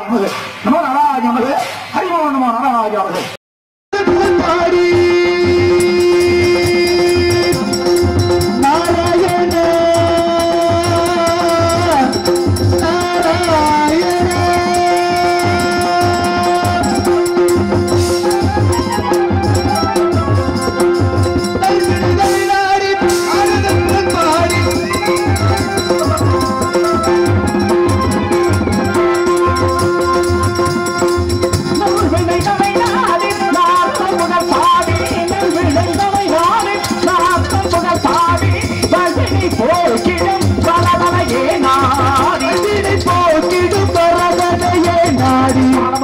நமது நமோ நாராஜ நமது ஹரிமோ நமோ நாராஜ நமது பாடி நாராயண நாராயண நாடி ஆனந்தம் பாடி போக்கிடும் பரதனையே நாடி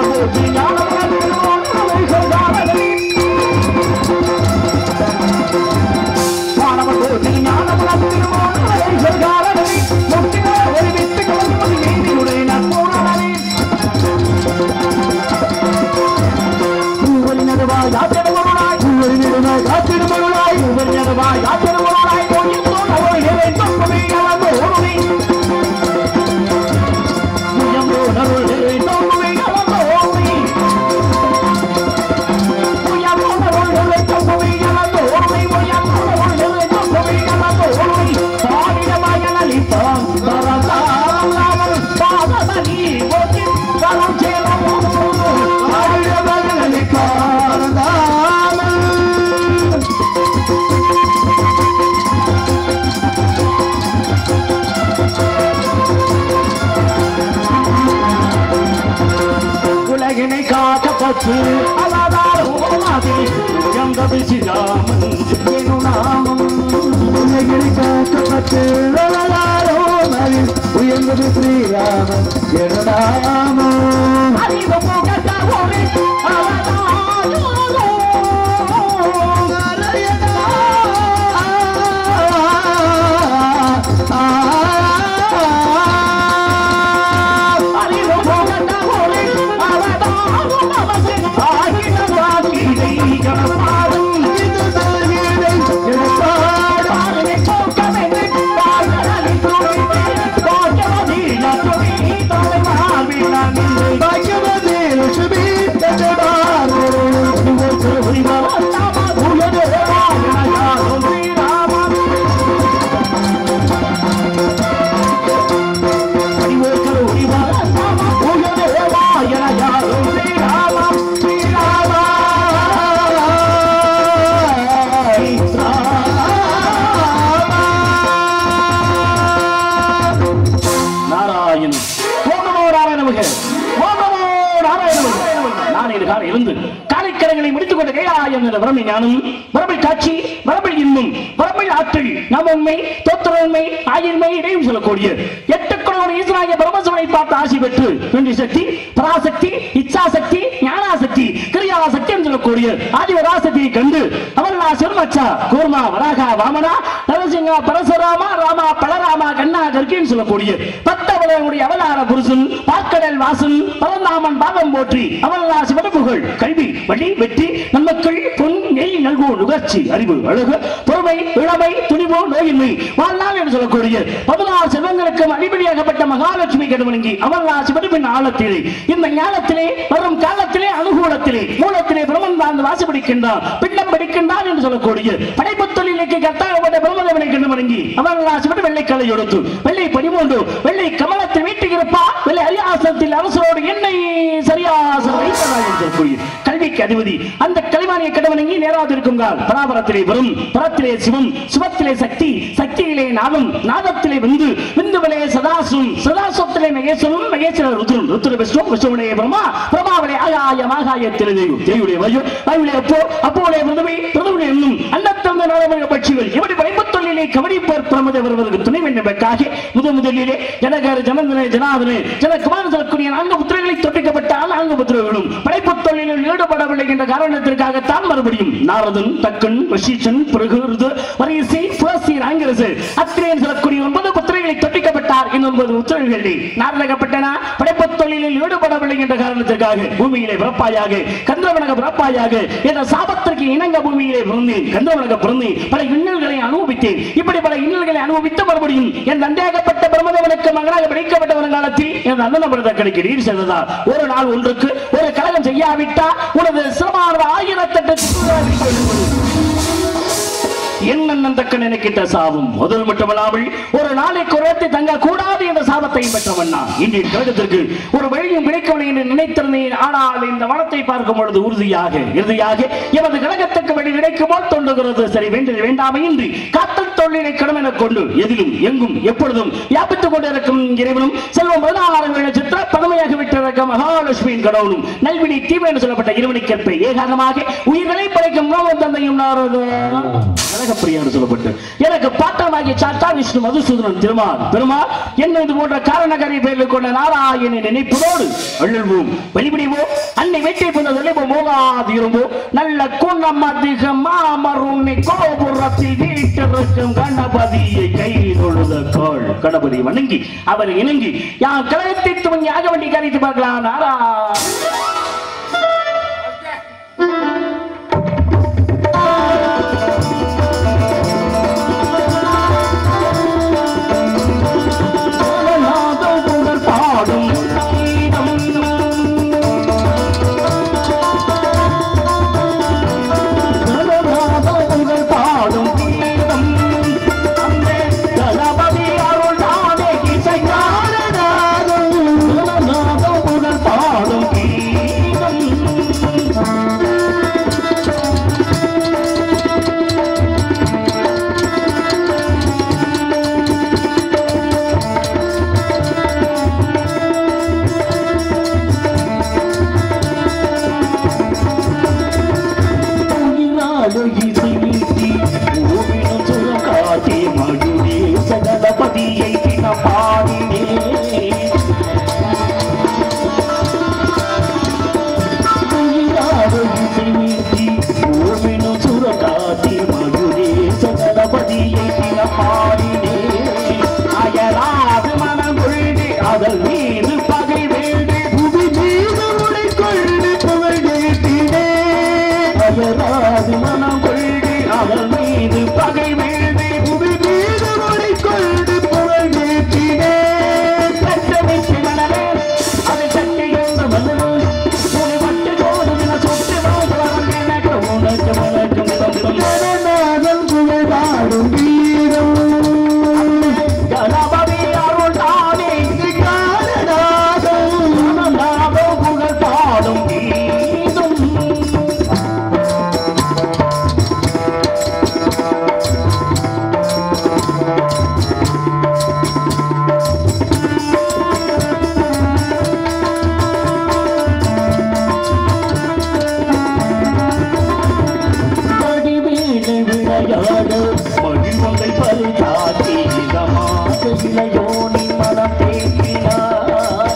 உலகினை காக்கப்பட்டு அலாதாரமாதி எந்தது சிதாமன் எனும் நாமம் உலகில் காக்கப்பட்டு வளராரோ மரில் உயர்ந்தது ஸ்ரீராமன் எருடாமம் அறிவு முகத்தோடு அறிவு முகத்தோடு ஆகின வாக்கினை கணப்பாடும் பாடலை போக்கமென்று பாடலை துணித்து போக்கமதி நட்டுவி தலை மாவினான் பாக்கியவதி லட்சுமி தஜடார் நாராயணன் ஓம் நமோ நாராயணமுக ஓம் நமோ நாராயணமுக நான் இது காலை இருந்து காலைக்கரங்களை முடித்துக் கொண்ட கைலாயம் என்ற வரமை ஞானம் வரமை காட்சி வரமை இன்பம் வரமை ஆற்றல் நமன்மை தோத்திரன்மை ஆயின்மை இடையும் சொல்லக்கூடிய எட்டு குணவன் ஈஸ்வராய பரமசிவனை பார்த்து ஆசி பெற்று வெண்டி சக்தி பராசக்தி இச்சாசக்தி ஞானாசக்தி கிரியாசக்தி என்று சொல்லக்கூடிய ஆதிவராசக்தியை கண்டு அவர்களா சிறுமச்சா கூர்மா வராகா வாமனா நரசிங்கா பரசுராமா ராமா பலராமா கண்ணா கற்கின்னு சொல்லக்கூடிய பத்தவளையுடைய அவதார புருஷன் பாக்கடல் வாசன் பரந்தாமன் பாதம் போற்றி அவர்களா சிவனப்புகள் கல்வி வழி வெற்றி நன்மக்கள் பொன் நெய் நல்கு நுகர்ச்சி அறிவு அழகு பொறுமை இளமை துணிவு நோயின்மை வாழ்நாள் என்று சொல்லக்கூடிய பதினாறு செல்வங்களுக்கும் அடிப்படையாகப்பட்ட மகாலட்சுமி கடுவணங்கி அவர்களா சிவனப்பின் ஆழத்திலே இந்த ஞானத்திலே வரும் காலத்திலே அனுகூலத்திலே மூலத்திலே பிரம்மன் தான் வாசிப்பிடிக்கின்றான் பின்னம் படிக்கின்றான் என்று சொல்லக்கூடிய படைப்பு தொழிலுக்கு கத்தாகப்பட்ட பிரம்மதேவனை கண்டு வணங்கி அவர்களா சிவன் வெள்ளைக்கலை எடுத்து வெள்ளை பனிமூன்று வெள்ளை கமலத்தில் வீட்டுக்கு இருப்பா வெள்ளை அரியாசனத்தில் அரசரோடு என்னை சரியாசம் வைத்ததா என்று சொல்லக்கூடிய கல்விக்கு அதிபதி அந்த கலைவாணியை கடவணங்கி நேராது இருக்குங்கால் பராபரத்திலே வரும் பரத்திலே சிவம் சிவத்திலே சக்தி சக்தியிலே நாதம் நாதத்திலே விந்து விந்துவிலே சதாசும் சதாசுவத்திலே மகேஸ்வரம் மகேஸ்வர ருத்ரன் ருத்ர விஷ்ணு விஷ்ணுவிலே பிரம்மா பிரமாவிலே ஆகாய மாகாயத்திலே தெய்வம் தெய்வுடைய வாயு வாயுவிலே அப்போ அப்போலே பிரதமை பிரதமுடைய என்னும் அன்னத்தந்த நலமக பட்சிகள் இப்படி வைப்பத்தொழிலே கவனிப்பர் பிரமதை வருவதற்கு துணை வேண்டுமென்றாக முத முதலிலே ஜனகர் ஜனந்தனே ஜனாதனே ஜனகுமார் சொல்லக்கூடிய நான்கு புத்திரங்களை தொட்டிக்கப்பட்டால் நான்கு புத்திரர்களும் படைப்புத் தொழிலில் ஈடுபடவில்லை என்ற காரணத்திற்காகத்தான் மறுபடியும் நாரதன் தக்கன் வசீசன் பிரகிருது வரிசை புரசி ராங்கரசு அத்திரேன் சொல்லக்கூடிய ஒன்பது புத்திரங்களை தொட்டிக்கப்பட்டார் இன்னொன்பது புத்திரர்களை நாரதகப்பட்டன படைப்புத் தொழிலில் ஈடுபட அருளப்படவில்லை என்ற காரணத்திற்காக பூமியிலே பிறப்பாயாக கந்தவனக பிறப்பாயாக என்ற சாபத்திற்கு இணங்க பூமியிலே பிறந்தேன் கந்தவனக பிறந்தேன் பல இன்னல்களை அனுபவித்தேன் இப்படி பல இன்னல்களை அனுபவித்த மறுபடியும் என் தந்தையாகப்பட்ட பிரமதவனுக்கு மகனாக பிடிக்கப்பட்ட வருங்காலத்தில் என் அண்ணன் பிரதக்கடைக்கு நீர் சென்றதா ஒரு நாள் ஒன்றுக்கு ஒரு கழகம் செய்யாவிட்டா உனது சிரமானது ஆயிரத்தெட்டு என்னென்ன தக்க நினைக்கிட்ட சாபம் முதல் மட்டுமல்லாமல் ஒரு நாளைக்கு குறைத்து தங்க கூடாது என்ற சாபத்தையும் பெற்றவன் நான் இன்றைய கழகத்திற்கு ஒரு வழியும் கிடைக்கவில்லை என்று நினைத்திருந்தேன் ஆனால் இந்த வனத்தை பார்க்கும் பொழுது உறுதியாக இறுதியாக எமது கழகத்துக்கு வழி கிடைக்குமோ தோன்றுகிறது சரி வேண்டியது வேண்டாமை இன்றி காத்தல் தொழிலை கடமென கொண்டு எதிலும் எங்கும் எப்பொழுதும் வியாபித்துக் கொண்டிருக்கும் இறைவனும் செல்வம் பதினாறு சித்திர பதமையாக விட்டிருக்க மகாலட்சுமியின் கடவுளும் நல்வினை தீவு என்று சொல்லப்பட்ட இருவனுக்கேற்ப ஏகாந்தமாக உயிர்களை படைக்கும் நோவம் தந்தையும் நாரதா கனகப்பிரியா என்று சொல்லப்பட்டு எனக்கு பாட்டமாகிய சாத்தா விஷ்ணு மதுசூதனன் திருமால் பெருமாள் என்ன இது போன்ற காரணக்காரி பெயரில் கொண்ட நாராயணனை நினைப்பதோடு அழுவோம் வழிபடிவோம் அன்னை வெற்றி புந்த தொலைவோம் மோகாதிரும்போம் நல்ல குணம் அதிகம் மாமருணை கோபுரத்தில் வீட்டிருக்கும் கணபதியை கை தொழுத கோள் கணபதி வணங்கி அவர் இணங்கி யான் கழகத்தை துவங்கி ஆக வேண்டி கரைத்து பார்க்கலாம் நாரா நாதம் புகழ் பாடும் கீதம் நாதம் புகழ் பாடும் கீதம் அந்த கணபதி அருள் நாதே இசைக்காரனாகும் நாதம் புகழ் பாடும் கீதம் உயிராடு இசை நீட்டி ஓவினம் சுரம் காட்டி மகிழே சகலபதியை தின பாடினே உயிராடு இசை நீட்டி ஓவினம் சுரம் காட்டி மகிழே சகலபதியை தின பாடினே அயலாது மனம் கொள்கை அதன் மீது பகை வேண்டு புவி மீது உடை கொண்டு புகழ் கேட்டினே அயலாது மனம் கொள்கை அதன் மீது பகை வேண்டு புவி மீது உடை கொண்டு புகழ் கேட்டினே கட்டமை சிவனே அதை சக்தி என்று மன்னனே உனை மட்டு கோதுமின சுட்டு வாழ்வரம் எனக்கு உனக்கு வணக்கம் தந்திரம் நாதன் புகழ் பாடும் வீரம் கணபதி அருள் தானே காரணாதம் நாதம் புகழ் பாடும் கீதம் வடிவேலை விளையாட மகிழ்வங்கை பரிதாக்கி இதமாக இளையோனின் மனம் தேக்கினார்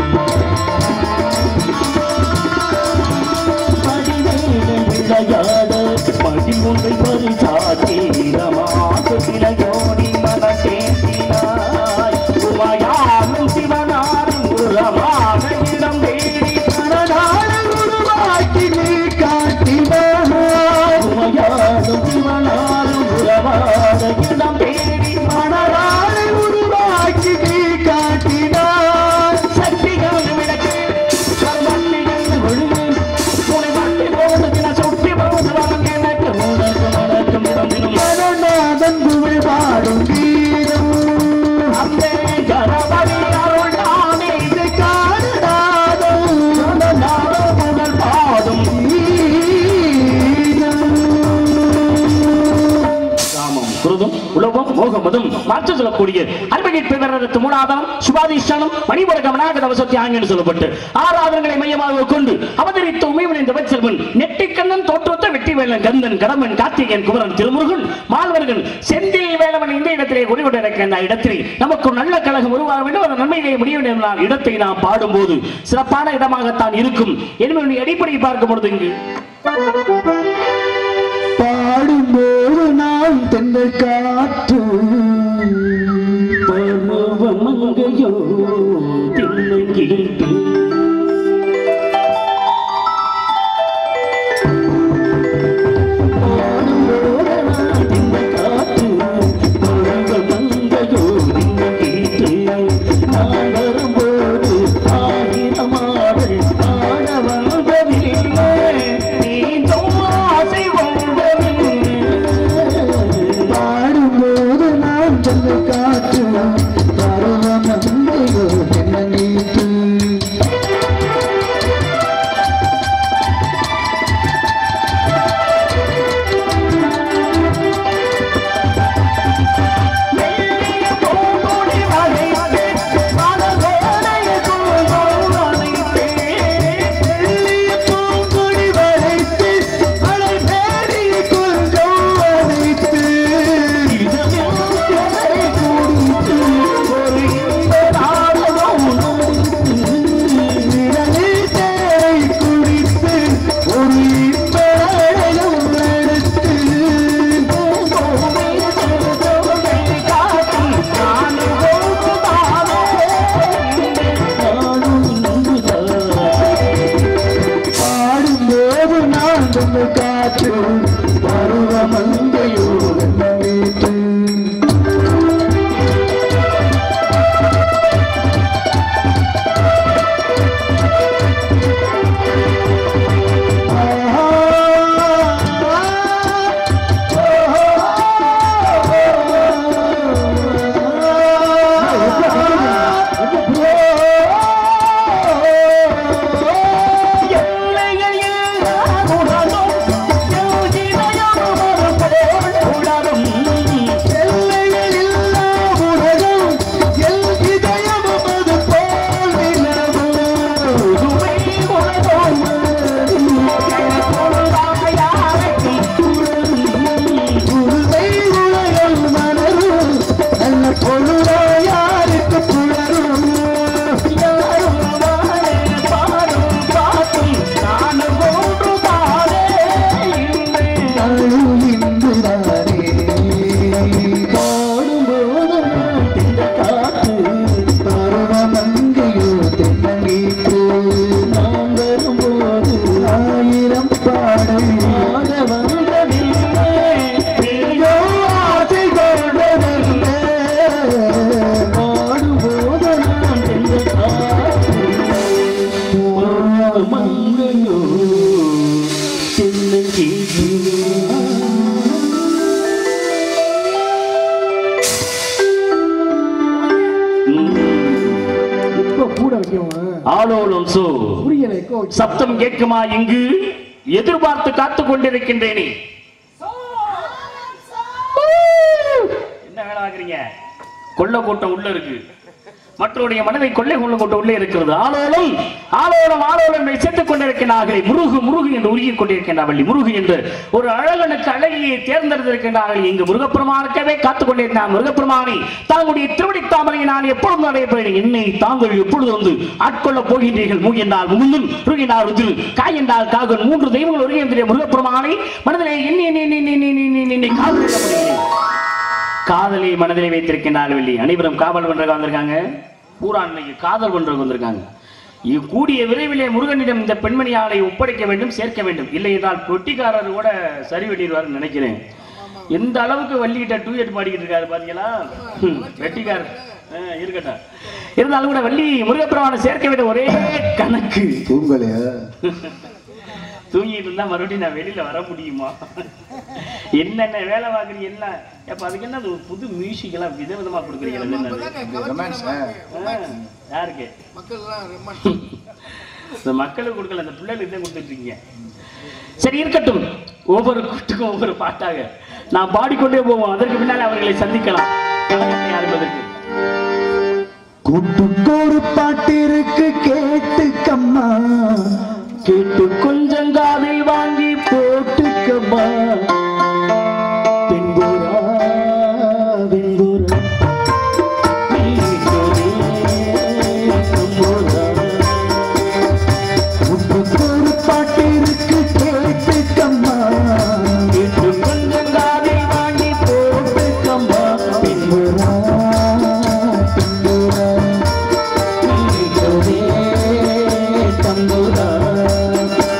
வடிவேலை விளையாட மகிழ்வங்கை பரிதாக்கி இதமாக இளையோனின் மனம் தேக்கினார் உமையாரும் சிவனாரும் உரமாக இடம் தேடி நாடல் உருவாக்கி நீ காட்டினாய் உமையாரும் சிவனாரும் உறவாட இடம் தேடி மணராளை உருவாக்கி நீ காட்டினாய் சக்திகள் விளக்கு கர்மத்திகள் ஒழுங்கு உனை மாட்டி போவதற்கு நான் சுற்றி போவது வரம் எனக்கு உனக்கு வணக்கம் தந்திடும் நாதன் புகழ் பாடும் வீரம் அந்த கணபதி அருள் தானே இது காரணாதம் நாடோ புகழ் பாடும் காமம் குருதம் உலகம் மோகமதும் மாற்ற சொல்லக்கூடிய அன்பகின் பிறரத்து மூலாதாரம் சுபாதிஷ்டானம் மணிமுடக்க விநாயக தவசத்தி ஆங்கன்னு சொல்லப்பட்டு ஆராதனங்களை மையமாக கொண்டு அவதரித்த உமைவன் இந்த செல்வன் நெட்டிக்கண்ணன் தோற்றத்தை வெட்டி வேலன் கந்தன் கடம்பன் கார்த்திகேயன் குமரன் திருமுருகன் மால்வர்கள் செந்தில் வேலவன் இந்த இடத்திலே குடிகொண்டிருக்க அந்த இடத்தில் நமக்கு ஒரு நல்ல கழகம் உருவாக வேண்டும் அந்த நன்மையிலே முடிய வேண்டும் என்ற இடத்தை நாம் பாடும்போது சிறப்பான இடமாகத்தான் இருக்கும் என்பதனுடைய அடிப்படையை பார்க்கும் பொழுது இங்கு பாடும்போது நாம் தென்றல் காற்று பருவமங்கையோ திண்ணங்கீட்டு காற்று பருவமங்கையோ வீட்டு யாருக்கு புலரும் யாரும் வாழ பாடும் பாட்டும் நானும் ஒன்றுதானே நானும் இன்றுதானே பாடும்போது இந்த காற்று பருவமங்கையோ தென்னங்கீற்று நாம் வரும்போது ஆயிரம் பாடல் ஆட வந்ததில்லை ஏதோ ஆசை கொண்டதில்லை பாடும்போது நாம் இந்த காற்று பருவமங்கையோ தென்னங்கீற்று இப்போ கூட வைக்கவன் ஆலோலம் சோ புரியல எக்கோ சப்தம் கேட்குமா இங்கு எதிர்பார்த்து காத்துக் கொண்டிருக்கின்றேனே என்ன வேலை ஆகுறீங்க கொள்ள கூட்டம் உள்ள இருக்கு மற்றவருடைய மனதை கொள்ளை கொள்ள கூட்டம் உள்ளே இருக்கிறது ஆலோலம் ஆலோலம் ஆலோலம் என்று சேர்த்துக் கொண்டிருக்கிறார்களே முருகு முருகு என்று உருகிக் கொண்டிருக்கின்றார்கள் முருகு என்று ஒரு அழகனுக்கு அழகியை தேர்ந்தெடுத்திருக்கின்றார்கள் இங்கு முருகப்பெருமானுக்கவே காத்துக் கொண்டிருக்கிறார் முருகப்பெருமானை தாங்களுடைய திருவடி தாமரையை நான் எப்பொழுதும் அடையப்படுகிறேன் என்னை தாங்கள் எப்பொழுது வந்து ஆட்கொள்ளப் போகின்றீர்கள் மூ என்றால் முகுந்தன் ருகினார் ருதில் காய் என்றால் காகன் மூன்று தெய்வங்கள் ஒருங்கிய முருகப்பெருமானை மனதிலே எண்ணி எண்ணி எண்ணி எண்ணி எண்ணி எண்ணி எண்ணி எண்ணி காதலிக்கப்படுகிறேன் காதலை மனதிலே வைத்திருக்கின்றார் வெள்ளி அனைவரும் காவல் பண்றதுக்கு வந்திருக்காங்க பூரா அன்னைக்கு காதல் பண்றதுக்கு வந்திருக்காங்க இ- கூடிய விரைவிலே முருகனிடம் இந்த பெண்மணி ஆளை ஒப்படைக்க வேண்டும் சேர்க்க வேண்டும் இல்லை என்றால் பொட்டிக்காரர் கூட சரி வெட்டிடுவார்னு நினைக்கிறேன் எந்த அளவுக்கு வள்ளிக்கிட்ட டூயட் பாடிக்கிட்டு இருக்காரு பாத்தீங்களா ஹம், வெட்டிக்காரர் ஆ, இருக்கட்டும் இருந்தாலும் கூட வள்ளி முருகப்பெருமானை சேர்க்க வேண்டிய ஒரே கணக்கு தூங்கலையா தூங்கிட்டு இருந்தா மறுபடியும் நான் வெளியில வர முடியுமா என்னென்ன வேலை பார்க்குறீங்க என்ன அப்ப அதுக்கு என்ன அது ஒரு புது மியூசிக் எல்லாம் விதவிதமா கொடுக்குறீங்க என்னென்ன ரொமான்ஸ் யாருக்கு இந்த மக்களுக்கு கொடுக்கல அந்த பிள்ளைகளுக்கு தான் கொடுத்துட்டு இருக்கீங்க சரி இருக்கட்டும் ஒவ்வொரு கூட்டுக்கும் ஒவ்வொரு பாட்டாக நான் பாடிக்கொண்டே போவோம் அதற்கு பின்னால் அவர்களை சந்திக்கலாம் கலகத்தை ஆரம்பிப்பதற்கு கூட்டுக்கோரு பாட்டிருக்கு கேட்டுக்கம்மா கேட்டு கொஞ்சம் காதில் வாங்கி போட்டுக்கம்மா பின்புறா பின்புறா கூட்டுக்கோரு பாட்டிருக்கு கேட்டுக்கம்மா கேட்டு கொஞ்சம் காதில் வாங்கி போட்டுக்கம்மா பின்புறா பின்புறா தம்புரா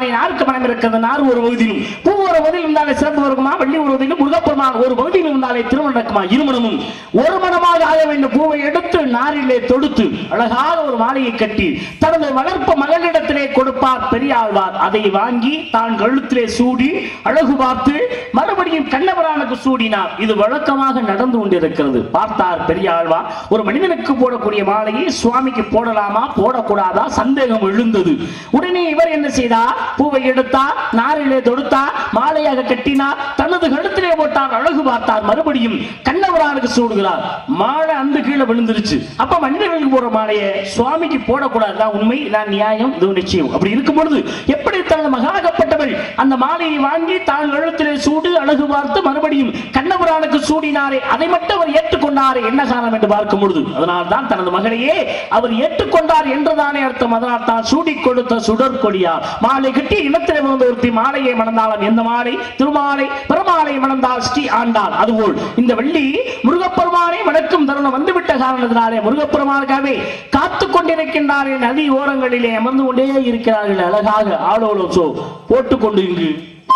இருந்தாலே நாருக்கு மனம் இருக்கிறது நார் ஒரு பகுதியிலும் பூ ஒரு பகுதியில் இருந்தாலே சிறப்பு வருமா வெள்ளி ஒரு பகுதியிலும் முருகப்பெருமான் ஒரு பகுதியில் இருந்தாலே திருமணம் நடக்குமா இருமணமும் ஒரு மனமாக ஆக வேண்டும் பூவை எடுத்து நாரிலே தொடுத்து அழகாக ஒரு மாலையை கட்டி தனது வளர்ப்பு மகளிடத்திலே கொடுப்பார் பெரியாழ்வார் அதை வாங்கி தான் கழுத்திலே சூடி அழகு பார்த்து மறுபடியும் கண்ணவரானுக்கு சூடினார் இது வழக்கமாக நடந்து கொண்டிருக்கிறது பார்த்தார் பெரியாழ்வார் ஒரு மனிதனுக்கு போடக்கூடிய மாலையை சுவாமிக்கு போடலாமா போடக்கூடாதா சந்தேகம் எழுந்தது உடனே இவர் என்ன செய்தார் பூவை எடுத்தார் நாரிலே தொடுத்தார் மாலையாக கட்டினார் தனது கழுத்திலே போட்டார் அழகு பார்த்தார் மறுபடியும் கண்ணவரானுக்கு சூடுகிறார் மாலை அந்த கீழே விழுந்துருச்சு அப்ப மனிதர்களுக்கு போடுற மாலையை சுவாமிக்கு போடக்கூடாது தான் உண்மை நான் நியாயம் இது நிச்சயம் அப்படி இருக்கும் பொழுது எப்படி தனது மகாகப்பட்டவள் அந்த மாலையை வாங்கி தான் கழுத்திலே சூடு அழகு பார்த்து மறுபடியும் கண்ணபுரானுக்கு சூடினாரே அதை மட்டும் அவர் ஏற்றுக்கொண்டாரே என்ன காரணம் என்று பார்க்கும் பொழுது அதனால் தான் தனது மகளையே அவர் ஏற்றுக்கொண்டார் என்றுதானே அர்த்தம் அதனால் தான் சூடி கொடுத்த சுடர் கொடியார் மாலை கட்டி இனத்திலே வந்த ஒருத்தி மாலையை மணந்தாலும் எந்த மாலை திருமாலை பெருமாளை மணந்தால் ஸ்ரீ ஆண்டாள் அதுபோல் இந்த வெள்ளி முருகப்பெருமானை வணக்கும் தருணம் வந்துவிட்ட காரணத்தினாலே முருகப்பெருமானுக்காகவே காத்து கொண்டிருக்கின்றாரே நதி ஓரங்களிலே அமர்ந்து கொண்டே இருக்கிறார்கள் அழகாக ஆளோலோ சோ போட்டுக்கொண்டு இங்கு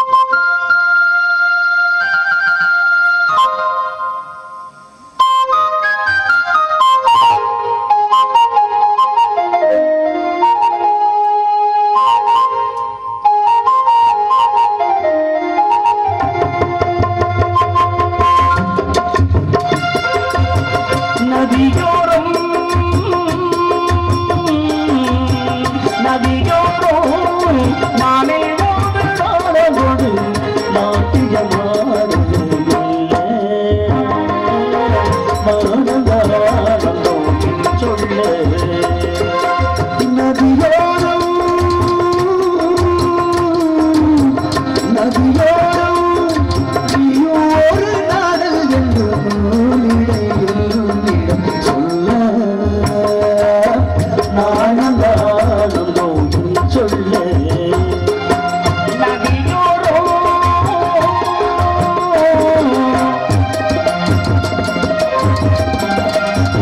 நதியோரம் நதியோரம் நானே நாடகோடு நாட்டியமானது மரணதாரந்தோம் சொல்ல நதியோரம் நதியோரம் நீயோ ஒரு நாடல் என்று நூலிடையிலும் சொல்ல நாணந்தானந்தோம் சொல்ல நதியோரம்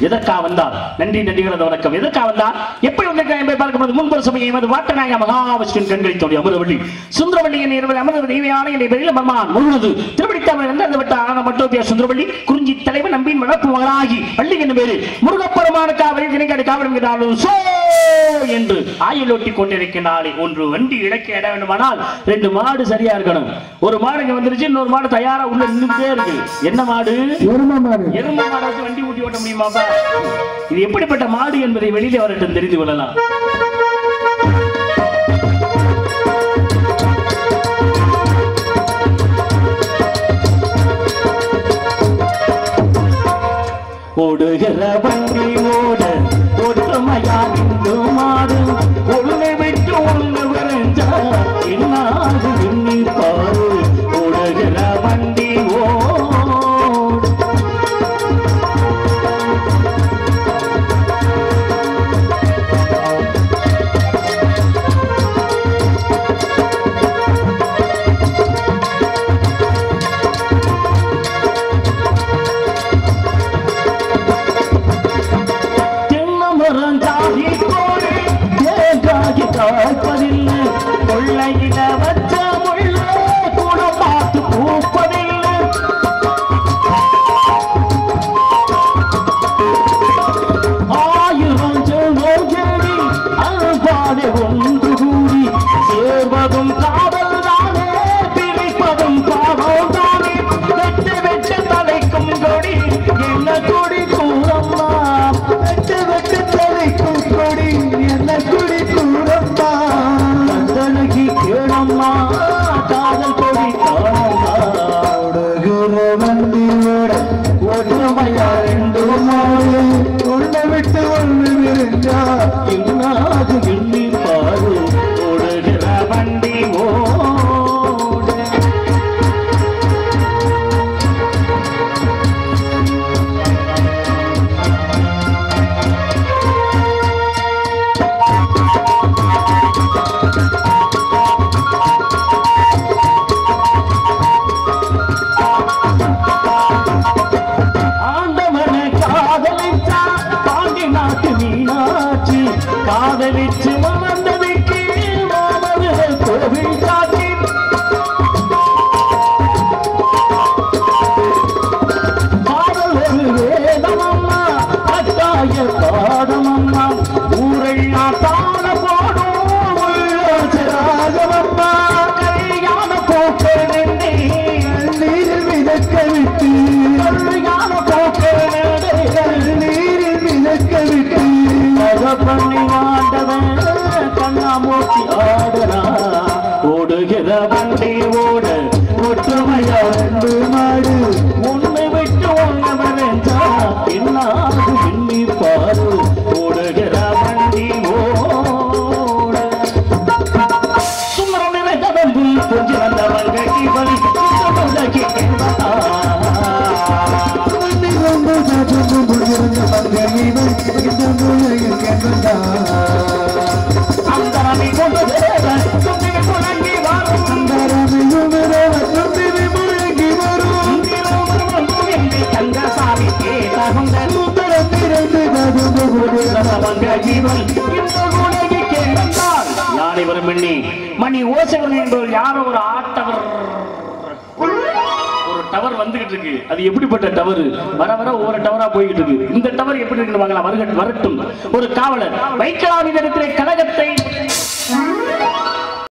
எதற்காக வந்தார் நன்றி நன்றிகளது வணக்கம் எதற்காக வந்தார் எப்படி வந்திருக்கிறார் என்பதை பார்க்கும்போது முன்பு சமயம் எமது வாட்டநாயக மகாவிஷ்ணுவின் கண்களை தோடி அமிர்தவள்ளி சுந்தரவள்ளியின் இரவில் அமிர்த தெய்வயான என்னை வெளியில பெருமான் முழுவது திருவடித்தவன் என்று அந்த விட்ட ஆன மட்டோத்திய சுந்தரவள்ளி குறிஞ்சி தலைவன் நம்பின் வளர்ப்பு மகனாகி வள்ளி என்ன பேரு முருகப்பெருமானுக்காக திணைக்காடு காவல் என்கிறார்கள் சோ என்று ஆயில் ஒட்டி கொண்டிருக்கிறாளே ஒன்று வண்டி இலக்க இட வேண்டுமானால் ரெண்டு மாடு சரியா இருக்கணும் ஒரு மாடு இங்க வந்துருச்சு இன்னொரு மாடு தயாரா உள்ள நின்றுட்டே இருக்கு என்ன மாடு எருமை மாடு எருமை மாடை வச்சு வண்டி ஊட்டி ஓட்ட முடியுமாப்பா இது எப்படிப்பட்ட மாடு என்பதை வெளியில வரட்டும் தெரிந்து கொள்ளலாம் ஓடுகிற வண்டி ஓட ஒற்றுமையா இந்து மாடு ஒண்ணு விட்டு ஒண்ணு விரைஞ்சா என்னாது எண்ணி பாரு ஓடுகிற வண்டி ஓடு தென்னமரம் ஜாதி கோடி தேங்காய் காய்ப்பதில்லை கொள்ளையில வச்ச முள்ள கூட பார்த்து பூப்பதில்லை ஆயிரம் செல்வோஜேடி அல்பாடே ஒன்று கூடி சேர்வதும் காதல் தானே பிரிப்பதும் பாவம் தானே வெட்ட வெட்ட தலைக்கும் கொடி என்ன கொடி கூறம்மா வெட்ட வெட்ட தலைக்கும் கொடி என்ன கொடி கூறம்மா கந்தனகி கேளம்மா காதல் கொடி காணம்மா ஓடுகிற வண்டியோட ஒற்றுமையா ரெண்டு மாடு ஒண்ணு விட்டு ஒண்ணு விரிஞ்சா இன்னாது எண்ணி பாரு ஓடுகிற வண்டி ஓட ஆண்டவனை காதலிச்சா பாண்டி நாட்டு மீனாட்சி காதலிச்சு மணந்ததுக்கு மாமர்கள் கோவில் காட்டி காதல் ஒரு வேதமம்மா அத்தாய பாதமம்மா ஊரெல்லாம் தான போடும் உள்ளாசராகமம்மா கல்யாண போக்கள் நின்றே நீரில் மிதக்க விட்டு கல்யாண போக்கள் நின்றே நீரில் மிதக்க விட்டு பண்ணி ஆண்டவன் கண்ணாமூச்சி ஆடனா ஓடுகிற வண்டி ஓட ஒற்றுமையா ரெண்டு மாடு உன்னை விட்டு ஒண்ணு வரைஞ்சா என்னாது எண்ணி பாரு ஓடுகிற வண்டி ஓட சுந்தரம் நிறைந்தவன் கொஞ்சம் வந்தவங்க இவன் சுத்தமுதகி என்பதா வண்டி கொண்டு சாப்பிட்டு முடிஞ்சிருந்த பங்க இவன் இந்த மூலையில் கேட்டா அந்தரமி கொண்டு தேவன் சுத்தி குழங்கி வரும் அந்தரமையும் தும்பி முழங்கி வரும் கந்தசாமி கேதகுந்த சுந்தரம் திறந்து கதும்பு முடியும் யானை வரும் எண்ணி மணி ஓசைகள் என்பவர் யாரோ ஒரு ஆட்டவர் ஒரு டவர் வந்துகிட்டு இருக்கு அது எப்படிப்பட்ட டவர் வர வர ஒவ்வொரு டவரா போய்கிட்டு இருக்கு இந்த டவர் எப்படி இருக்கு வாங்கலாம் வருகட் வரட்டும் ஒரு காவலர் வைக்கலாம் இடத்திலே கழகத்தை